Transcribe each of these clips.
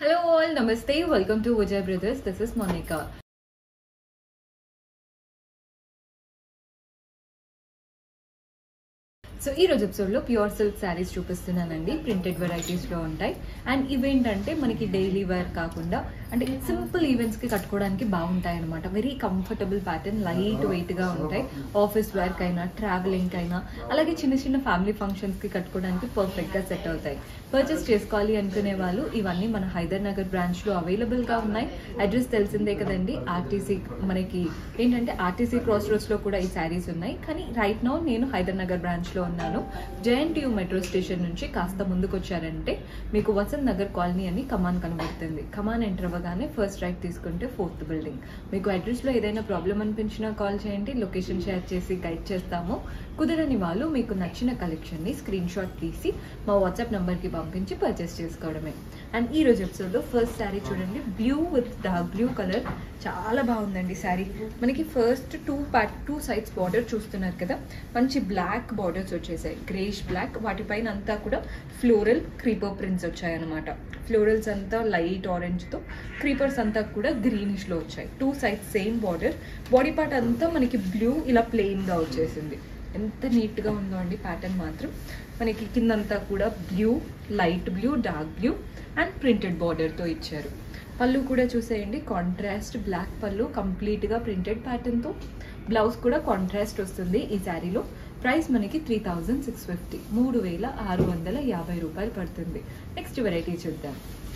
Hello all, Namaste. Welcome to Vijay Brothers. This is Monica. So ఈ రోజు ఎపిసోడ్లో pure silk saris చూపిస్తున్నానండి printed వెరైటీస్లో ఉంటాయి అండ్ ఇవేంటంటే మనకి డైలీ వేర్ కాకుండా అంటే సింపుల్ ఈవెంట్స్కి కట్టుకోవడానికి బాగుంటాయి అనమాట వెరీ కంఫర్టబుల్ ప్యాటర్న్ లైట్ వెయిట్గా ఉంటాయి ఆఫీస్ వేర్కి అయినా ట్రావెలింగ్కి అయినా అలాగే చిన్న చిన్న ఫ్యామిలీ ఫంక్షన్స్కి కట్టుకోవడానికి పర్ఫెక్ట్గా సెట్ అవుతాయి పర్చేస్ చేసుకోవాలి అనుకునే వాళ్ళు ఇవన్నీ మన హైదర్ నగర్ బ్రాంచ్లో అవైలబుల్గా ఉన్నాయి అడ్రస్ తెలిసిందే కదండి ఆర్టీసీ మనకి ఏంటంటే ఆర్టీసీ క్రాస్ రోడ్స్లో కూడా ఈ శారీస్ ఉన్నాయి కానీ రైట్ నౌ నేను హైదర్ నగర్ బ్రాంచ్లో ఉన్నాను జేఎన్టీయూ మెట్రో స్టేషన్ నుంచి కాస్త ముందుకు వచ్చారంటే మీకు వసంత్ నగర్ కాలనీ అని కమాన్ కనబడుతుంది కమాన్ ఎంటర్ అవ్వగానే ఫస్ట్ రైట్ తీసుకుంటే ఫోర్త్ బిల్డింగ్ మీకు అడ్రస్లో ఏదైనా ప్రాబ్లం అనిపించినా కాల్ చేయండి లొకేషన్ షేర్ చేసి గైడ్ చేస్తాము కుదరని వాళ్ళు మీకు నచ్చిన కలెక్షన్ని స్క్రీన్ షాట్ తీసి మా వాట్సాప్ నంబర్కి పంపించి పర్చేస్ చేసుకోవడమే అండ్ ఈ రోజు ఎపిసోడ్లో ఫస్ట్ శారీ చూడండి blue with dark blue colour చాలా బాగుందండి శారీ మనకి ఫస్ట్ టూ ప్యాట్ టూ సైడ్స్ బార్డర్ చూస్తున్నారు కదా మంచి బ్లాక్ బార్డర్స్ వచ్చేసాయి గ్రేష్ బ్లాక్ వాటిపైన అంతా కూడా ఫ్లోరల్ క్రీపర్ ప్రింట్స్ వచ్చాయన్నమాట ఫ్లోరల్స్ అంతా లైట్ ఆరెంజ్తో క్రీపర్స్ అంతా కూడా గ్రీనిష్లో వచ్చాయి two sides same border body part అంతా మనకి బ్లూ ఇలా ప్లెయిన్గా వచ్చేసింది ఎంత నీట్గా ఉందో అండి ప్యాటర్న్ మాత్రం మనకి కిందంతా కూడా blue light blue dark blue and printed బార్డర్తో ఇచ్చారు పళ్ళు కూడా చూసేయండి కాంట్రాస్ట్ బ్లాక్ పళ్ళు కంప్లీట్గా ప్రింటెడ్ ప్యాటర్న్తో బ్లౌజ్ కూడా కాంట్రాస్ట్ వస్తుంది ఈ శారీలో ప్రైస్ మనకి త్రీ థౌజండ్ సిక్స్ ఫిఫ్టీ మూడు వేల ఆరు వందల యాభై రూపాయలు పడుతుంది నెక్స్ట్ వెరైటీ చూద్దాం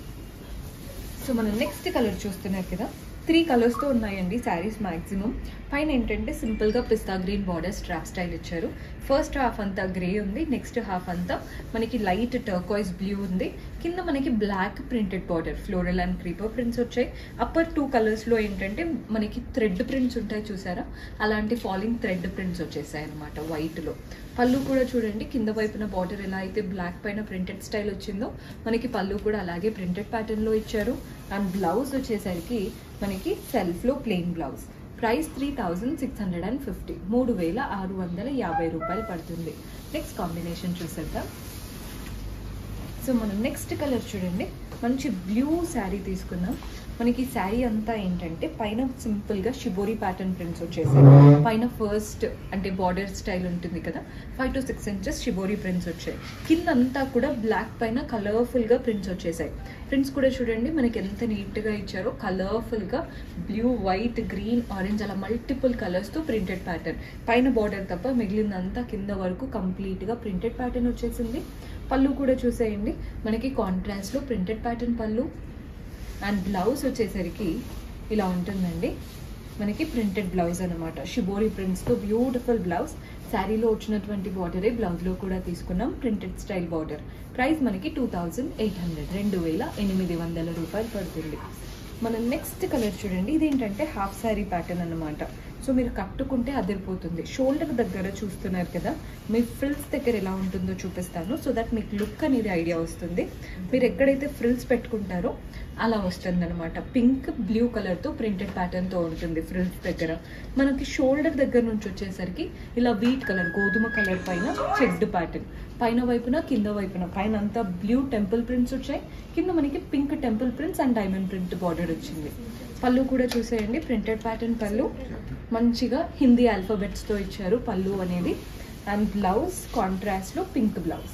సో మనం నెక్స్ట్ కలర్ చూస్తున్నారు కదా త్రీ కలర్స్తో ఉన్నాయండి శారీస్ మ్యాక్సిమం పైన ఏంటంటే సింపుల్గా pista green border strap style ఇచ్చారు ఫస్ట్ హాఫ్ అంతా గ్రే ఉంది నెక్స్ట్ హాఫ్ అంతా మనకి లైట్ టర్కాయిస్ బ్లూ ఉంది కింద మనకి black printed border floral and creeper prints వచ్చాయి అప్పర్ టూ కలర్స్లో ఏంటంటే మనకి థ్రెడ్ ప్రింట్స్ ఉంటాయి చూసారా అలాంటి ఫాలింగ్ థ్రెడ్ ప్రింట్స్ వచ్చేసాయి అనమాట వైట్లో పళ్ళు కూడా చూడండి కింద వైపున బార్డర్ ఎలా అయితే బ్లాక్ పైన ప్రింటెడ్ స్టైల్ వచ్చిందో మనకి పళ్ళు కూడా అలాగే ప్రింటెడ్ ప్యాటర్న్లో ఇచ్చారు అండ్ బ్లౌజ్ వచ్చేసరికి మనకి సెల్ఫ్లో plain blouse price three thousand six hundred and fifty మూడు వేల ఆరు వందల యాభై రూపాయలు పడుతుంది నెక్స్ట్ కాంబినేషన్ చూసేద్దాం సో మనం నెక్స్ట్ కలర్ చూడండి మంచి బ్లూ శారీ తీసుకున్నాం మనకి శారీ అంతా ఏంటంటే పైన సింపుల్గా షిబోరి ప్యాటర్న్ ప్రింట్స్ వచ్చేసాయి పైన ఫస్ట్ అంటే బార్డర్ స్టైల్ ఉంటుంది కదా five to six inches shibori prints వచ్చాయి కింద అంతా కూడా బ్లాక్ పైన కలర్ఫుల్గా ప్రింట్స్ వచ్చేసాయి ప్రింట్స్ కూడా చూడండి మనకి ఎంత నీట్గా ఇచ్చారో కలర్ఫుల్గా బ్లూ వైట్ గ్రీన్ ఆరెంజ్ అలా మల్టిపుల్ కలర్స్తో ప్రింటెడ్ ప్యాటర్న్ పైన బార్డర్ తప్ప మిగిలిందంతా కింద వరకు కంప్లీట్గా ప్రింటెడ్ ప్యాటర్న్ వచ్చేసింది పళ్ళు కూడా చూసేయండి మనకి కాంట్రాస్ట్లో ప్రింటెడ్ ప్యాటర్న్ పళ్ళు అండ్ బ్లౌజ్ వచ్చేసరికి ఇలా ఉంటుందండి మనకి ప్రింటెడ్ బ్లౌజ్ అనమాట షిబోరి ప్రింట్స్తో బ్యూటిఫుల్ బ్లౌజ్ శారీలో వచ్చినటువంటి బార్డరే బ్లౌజ్లో కూడా తీసుకున్నాం ప్రింటెడ్ స్టైల్ బార్డర్ ప్రైస్ మనకి టూ థౌజండ్ ఎయిట్ హండ్రెడ్ రెండు వేల ఎనిమిది వందల రూపాయలు పడుతుంది మనం నెక్స్ట్ కలర్ చూడండి ఇదేంటంటే హాఫ్ శారీ ప్యాటర్న్ అనమాట సో మీరు కట్టుకుంటే అదిరిపోతుంది షోల్డర్ దగ్గర చూస్తున్నారు కదా మీ ఫ్రిల్స్ దగ్గర ఎలా ఉంటుందో చూపిస్తాను సో దట్ మీకు లుక్ అనేది ఐడియా వస్తుంది మీరు ఎక్కడైతే ఫ్రిల్స్ పెట్టుకుంటారో అలా వస్తుంది అనమాట పింక్ బ్లూ కలర్తో ప్రింటెడ్ ప్యాటర్న్తో ఉంటుంది ఫ్రిల్స్ దగ్గర మనకి షోల్డర్ దగ్గర నుంచి వచ్చేసరికి ఇలా వీట్ కలర్ గోధుమ కలర్ పైన చెడ్ ప్యాటర్న్ పైన వైపున కింద వైపున పైన అంతా బ్లూ టెంపుల్ ప్రింట్స్ వచ్చాయి కింద మనకి pink temple prints and diamond print border వచ్చింది పళ్ళు కూడా చూసేయండి ప్రింటెడ్ ప్యాటర్న్ పళ్ళు మంచిగా హిందీ ఆల్ఫాబెట్స్తో ఇచ్చారు పళ్ళు అనేది అండ్ బ్లౌజ్ కాంట్రాస్ట్లో పింక్ బ్లౌజ్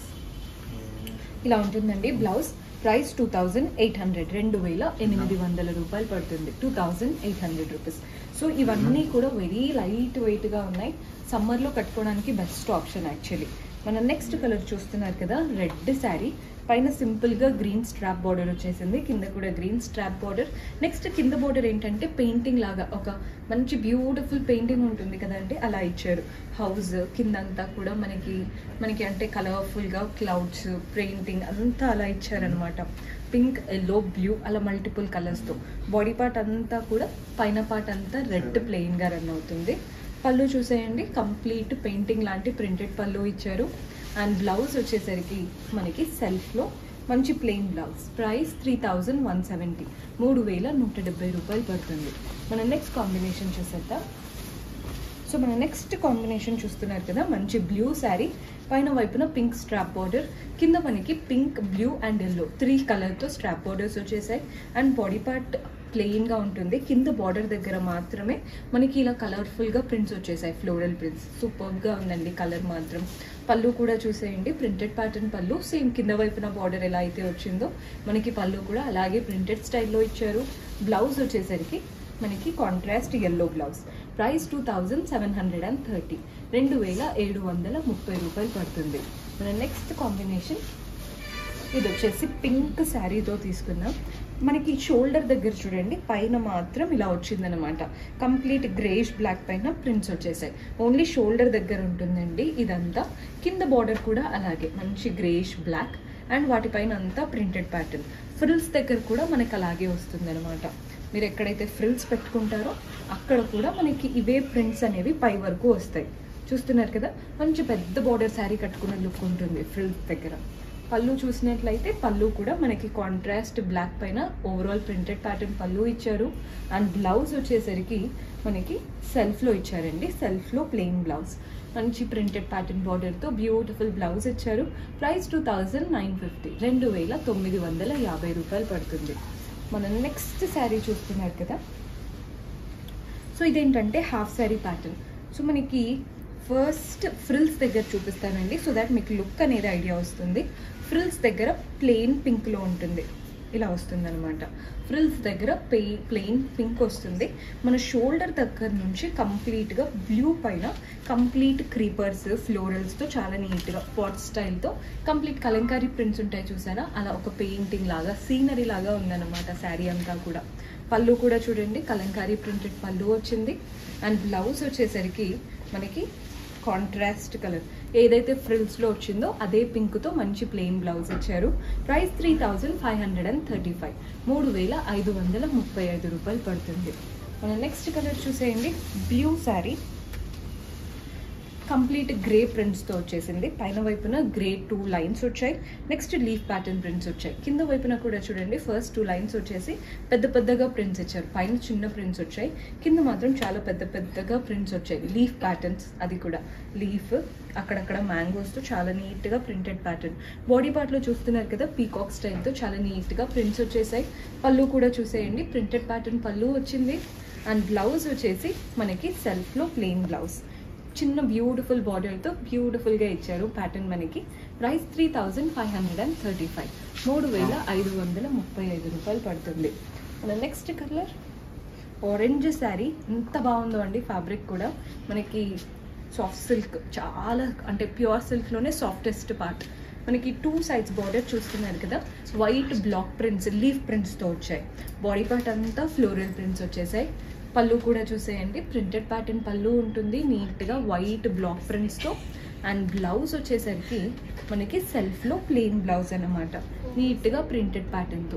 ఇలా ఉంటుందండి blouse price two thousand eight hundred రెండు వేల ఎనిమిది వందల రూపాయలు పడుతుంది two thousand eight hundred rupees so ఇవన్నీ కూడా వెరీ లైట్ వెయిట్గా ఉన్నాయి సమ్మర్లో కట్టుకోవడానికి బెస్ట్ ఆప్షన్ యాక్చువల్లీ మన నెక్స్ట్ కలర్ చూస్తున్నారు కదా రెడ్ శారీ పైన సింపుల్గా గ్రీన్ స్ట్రాప్ బార్డర్ వచ్చేసింది కింద కూడా గ్రీన్ స్ట్రాప్ బార్డర్ నెక్స్ట్ కింద బార్డర్ ఏంటంటే పెయింటింగ్ లాగా ఒక మంచి బ్యూటిఫుల్ పెయింటింగ్ ఉంటుంది కదండి అలా ఇచ్చారు హౌస్ కిందంతా కూడా మనకి మనకి అంటే కలర్ఫుల్గా క్లౌడ్స్ పెయింటింగ్ అంతా అలా ఇచ్చారనమాట పింక్ ఎల్లో బ్లూ అలా మల్టిపుల్ కలర్స్తో బాడీ పార్ట్ అంతా కూడా పైన పార్ట్ అంతా రెడ్ ప్లెయిన్గా రన్ అవుతుంది పళ్ళు చూసేయండి కంప్లీట్ పెయింటింగ్ లాంటి ప్రింటెడ్ పళ్ళు ఇచ్చారు అండ్ బ్లౌజ్ వచ్చేసరికి మనకి సెల్ఫ్లో మంచి plain blouse price three thousand one seventy మూడు వేల నూట డెబ్బై రూపాయలు పడుతుంది మన నెక్స్ట్ కాంబినేషన్ చూసేద్దాం సో సో మన నెక్స్ట్ కాంబినేషన్ చూస్తున్నారు కదా మంచి బ్లూ శారీ పైన వైపున పింక్ స్ట్రాప్ బార్డర్ కింద మనకి pink blue and yellow three కలర్తో స్ట్రాప్ బార్డర్స్ వచ్చేసాయి అండ్ బాడీ పార్ట్ ప్లెయిన్గా ఉంటుంది కింద బార్డర్ దగ్గర మాత్రమే మనకి ఇలా కలర్ఫుల్గా ప్రింట్స్ వచ్చేసాయి ఫ్లోరల్ ప్రింట్స్ సూపర్గా ఉందండి కలర్ మాత్రం పళ్ళు కూడా చూసేయండి ప్రింటెడ్ ప్యాటర్న్ పళ్ళు సేమ్ కింద వైపున బార్డర్ ఎలా అయితే వచ్చిందో మనకి పళ్ళు కూడా అలాగే ప్రింటెడ్ స్టైల్లో ఇచ్చారు బ్లౌజ్ వచ్చేసరికి మనకి contrast yellow blouse price two thousand seven hundred and thirty రెండు వేల ఏడు వందల ముప్పై రూపాయలు పడుతుంది మన నెక్స్ట్ కాంబినేషన్ ఇది వచ్చేసి పింక్ శారీతో తీసుకున్నాం మనకి షోల్డర్ దగ్గర చూడండి పైన మాత్రం ఇలా వచ్చిందనమాట కంప్లీట్ గ్రేష్ బ్లాక్ పైన ప్రింట్స్ వచ్చేసాయి ఓన్లీ షోల్డర్ దగ్గర ఉంటుందండి ఇదంతా కింద బార్డర్ కూడా అలాగే మంచి గ్రేష్ బ్లాక్ అండ్ వాటిపైన అంతా ప్రింటెడ్ ప్యాటర్న్ ఫ్రిల్స్ దగ్గర కూడా మనకి అలాగే వస్తుంది మీరు ఎక్కడైతే ఫ్రిల్స్ పెట్టుకుంటారో అక్కడ కూడా మనకి ఇవే ప్రింట్స్ అనేవి పై వరకు వస్తాయి చూస్తున్నారు కదా మంచి పెద్ద బార్డర్ శారీ కట్టుకున్న లుక్ ఉంటుంది ఫ్రిల్స్ దగ్గర పళ్ళు చూసినట్లయితే పళ్ళు కూడా మనకి కాంట్రాస్ట్ బ్లాక్ పైన ఓవరాల్ ప్రింటెడ్ ప్యాటర్న్ పళ్ళు ఇచ్చారు అండ్ బ్లౌజ్ వచ్చేసరికి మనకి సెల్ఫ్లో ఇచ్చారండి సెల్ఫ్లో ప్లెయిన్ బ్లౌజ్ మంచి ప్రింటెడ్ ప్యాటర్న్ బార్డర్తో బ్యూటిఫుల్ బ్లౌజ్ ఇచ్చారు price two thousand nine fifty రెండు వేల తొమ్మిది వందల యాభై రూపాయలు పడుతుంది మనం నెక్స్ట్ శారీ చూస్తున్నారు కదా సో ఇదేంటంటే హాఫ్ శారీ ప్యాటర్న్ సో మనకి ఫస్ట్ ఫ్రిల్స్ దగ్గర చూపిస్తానండి సో దాట్ మీకు లుక్ అనేది ఐడియా వస్తుంది ఫ్రిల్స్ దగ్గర ప్లెయిన్ పింక్లో ఉంటుంది ఇలా వస్తుంది అనమాట ఫ్రిల్స్ దగ్గర పే ప్లెయిన్ పింక్ వస్తుంది మన షోల్డర్ దగ్గర నుంచి కంప్లీట్గా బ్లూ పైన కంప్లీట్ క్రీపర్స్ ఫ్లోరల్స్తో చాలా నీట్గా పాట్ స్టైల్తో కంప్లీట్ కలంకారీ ప్రింట్స్ ఉంటాయి చూసారా అలా ఒక పెయింటింగ్ లాగా సీనరీ లాగా ఉందన్నమాట శారీ అంతా కూడా పళ్ళు కూడా చూడండి కలంకారీ ప్రింటెడ్ పళ్ళు వచ్చింది అండ్ బ్లౌజ్ వచ్చేసరికి మనకి కాంట్రాస్ట్ కలర్ ఏదైతే ఫ్రిల్స్లో వచ్చిందో అదే పింక్తో మంచి ప్లెయిన్ బ్లౌజ్ ఇచ్చారు price three thousand five hundred and thirty five మూడు వేల ఐదు వందల ముప్పై ఐదు రూపాయలు పడుతుంది మన నెక్స్ట్ కలర్ చూసేయండి బ్లూ శారీ కంప్లీట్ గ్రే ప్రింట్స్తో వచ్చేసింది పైన వైపున గ్రే టూ లైన్స్ వచ్చాయి నెక్స్ట్ లీఫ్ ప్యాటర్న్ ప్రింట్స్ వచ్చాయి కింద వైపున కూడా చూడండి ఫస్ట్ టూ లైన్స్ వచ్చేసి పెద్ద పెద్దగా ప్రింట్స్ ఇచ్చారు పైన చిన్న ప్రింట్స్ వచ్చాయి కింద మాత్రం చాలా పెద్ద పెద్దగా ప్రింట్స్ వచ్చాయి లీఫ్ ప్యాటర్న్స్ అది కూడా లీఫ్ అక్కడక్కడ మ్యాంగోస్తో చాలా నీట్గా ప్రింటెడ్ ప్యాటర్న్ బాడీ పార్ట్లో చూస్తున్నారు కదా పీకాక్ స్టైల్తో చాలా నీట్గా ప్రింట్స్ వచ్చేసాయి పళ్ళు కూడా చూసేయండి ప్రింటెడ్ ప్యాటర్న్ పళ్ళు వచ్చింది అండ్ బ్లౌజ్ వచ్చేసి మనకి సెల్ఫ్లో ప్లెయిన్ బ్లౌజ్ చిన్న బ్యూటిఫుల్ బార్డర్తో బ్యూటిఫుల్గా ఇచ్చారు ప్యాటర్న్ మనకి price three thousand five hundred and thirty five మూడు వేల ఐదు వందల ముప్పై ఐదు రూపాయలు పడుతుంది మన నెక్స్ట్ కలర్ ఆరెంజ్ శారీ ఎంత బాగుందో అండి ఫ్యాబ్రిక్ కూడా మనకి సాఫ్ట్ సిల్క్ చాలా అంటే ప్యూర్ సిల్క్లోనే సాఫ్టెస్ట్ పార్ట్ మనకి టూ సైడ్స్ బార్డర్ చూస్తున్నారు కదా వైట్ బ్లాక్ ప్రింట్స్ లీఫ్ ప్రింట్స్తో వచ్చాయి బాడీ పార్ట్ అంతా ఫ్లోరల్ ప్రింట్స్ వచ్చేసాయి పళ్ళు కూడా చూసేయండి ప్రింటెడ్ ప్యాటర్న్ పళ్ళు ఉంటుంది నీట్గా వైట్ బ్లాక్ ప్రింట్స్తో అండ్ బ్లౌజ్ వచ్చేసరికి మనకి సెల్ఫ్లో ప్లెయిన్ బ్లౌజ్ అనమాట నీట్గా ప్రింటెడ్ ప్యాటర్న్తో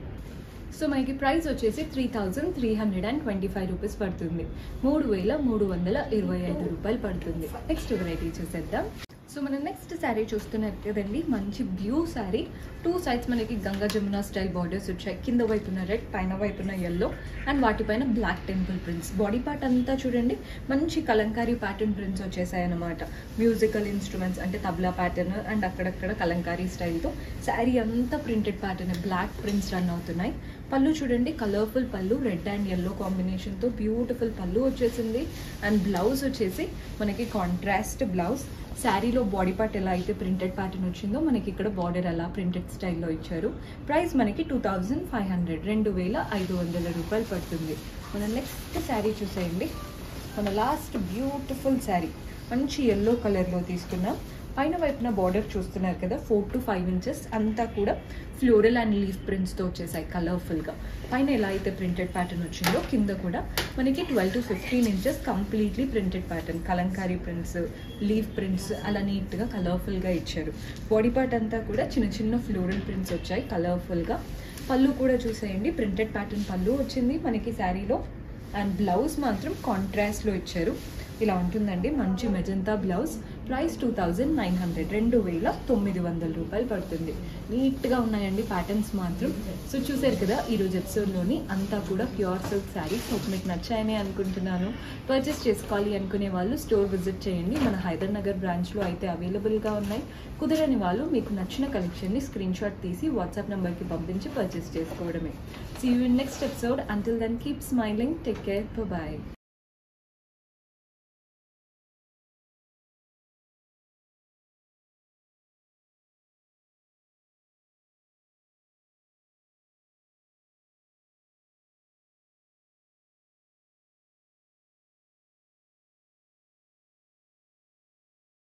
సో మనకి ప్రైస్ వచ్చేసి three thousand three hundred and twenty five rupees పడుతుంది మూడు వేల మూడు వందల ఇరవై ఐదు రూపాయలు పడుతుంది నెక్స్ట్ వెరైటీ చూసేద్దాం సో మనం నెక్స్ట్ శారీ చూస్తున్నారు కదండి మంచి బ్లూ శారీ టూ సైడ్స్ మనకి గంగా జమున స్టైల్ బార్డర్స్ వచ్చాయి కింద వైపున రెడ్ పైన వైపున ఎల్లో అండ్ వాటిపైన black temple prints body part అంతా చూడండి మంచి కలంకారీ ప్యాటర్న్ ప్రింట్స్ వచ్చేసాయి అనమాట మ్యూజికల్ ఇన్స్ట్రుమెంట్స్ అంటే తబలా ప్యాటర్న్ అండ్ అక్కడక్కడ కలంకారీ స్టైల్తో శారీ అంతా printed pattern block prints run అవుతున్నాయి పళ్ళు చూడండి colourful pallu red and yellow కాంబినేషన్తో బ్యూటిఫుల్ పళ్ళు వచ్చేసింది అండ్ బ్లౌజ్ వచ్చేసి మనకి కాంట్రాస్ట్ బ్లౌజ్ శారీలో బాడీ పార్ట్ ఎలా అయితే ప్రింటెడ్ ప్యాటర్న్ వచ్చిందో మనకి ఇక్కడ బార్డర్ అలా ప్రింటెడ్ స్టైల్లో ఇచ్చారు ప్రైస్ మనకి టూ థౌజండ్ ఫైవ్ హండ్రెడ్ రెండు వేల ఐదు వందల రూపాయలు పడుతుంది మన నెక్స్ట్ శారీ చూసేయండి మన లాస్ట్ బ్యూటిఫుల్ శారీ మంచి ఎల్లో కలర్లో తీసుకున్నాం పైన వైపున బార్డర్ చూస్తున్నారు కదా ఫోర్ టు ఫైవ్ ఇంచెస్ అంతా కూడా ఫ్లోరల్ అండ్ లీఫ్ ప్రింట్స్తో వచ్చేసాయి కలర్ఫుల్గా పైన ఎలా అయితే ప్రింటెడ్ ప్యాటర్న్ వచ్చిందో కింద కూడా మనకి twelve to fifteen inches completely printed pattern Kalamkari prints leaf prints అలా నీట్గా కలర్ఫుల్గా ఇచ్చారు బాడీ పార్ట్ అంతా కూడా చిన్న చిన్న ఫ్లోరల్ ప్రింట్స్ వచ్చాయి కలర్ఫుల్గా పళ్ళు కూడా చూసేయండి ప్రింటెడ్ ప్యాటర్న్ పళ్ళు వచ్చింది మనకి శారీలో అండ్ బ్లౌజ్ మాత్రం కాంట్రాస్ట్లో ఇచ్చారు ఇలా ఉంటుందండి మంచి magenta blouse price two thousand nine hundred రెండు వేల తొమ్మిది వందల రూపాయలు పడుతుంది నీట్గా ఉన్నాయండి ప్యాటర్న్స్ మాత్రం సో చూసారు కదా ఈరోజు ఎపిసోడ్లోని అంతా కూడా ప్యూర్ సిల్క్ శారీస్ హోప్ మీకు నచ్చాయని అనుకుంటున్నాను పర్చేస్ చేసుకోవాలి అనుకునే వాళ్ళు స్టోర్ విజిట్ చేయండి మన హైదర్ నగర్ బ్రాంచ్లో అయితే అవైలబుల్గా ఉన్నాయి కుదరని వాళ్ళు మీకు నచ్చిన కలెక్షన్ని స్క్రీన్ షాట్ తీసి వాట్సాప్ నెంబర్కి పంపించి పర్చేస్ చేసుకోవడమే see you next episode until then keep smiling take care bye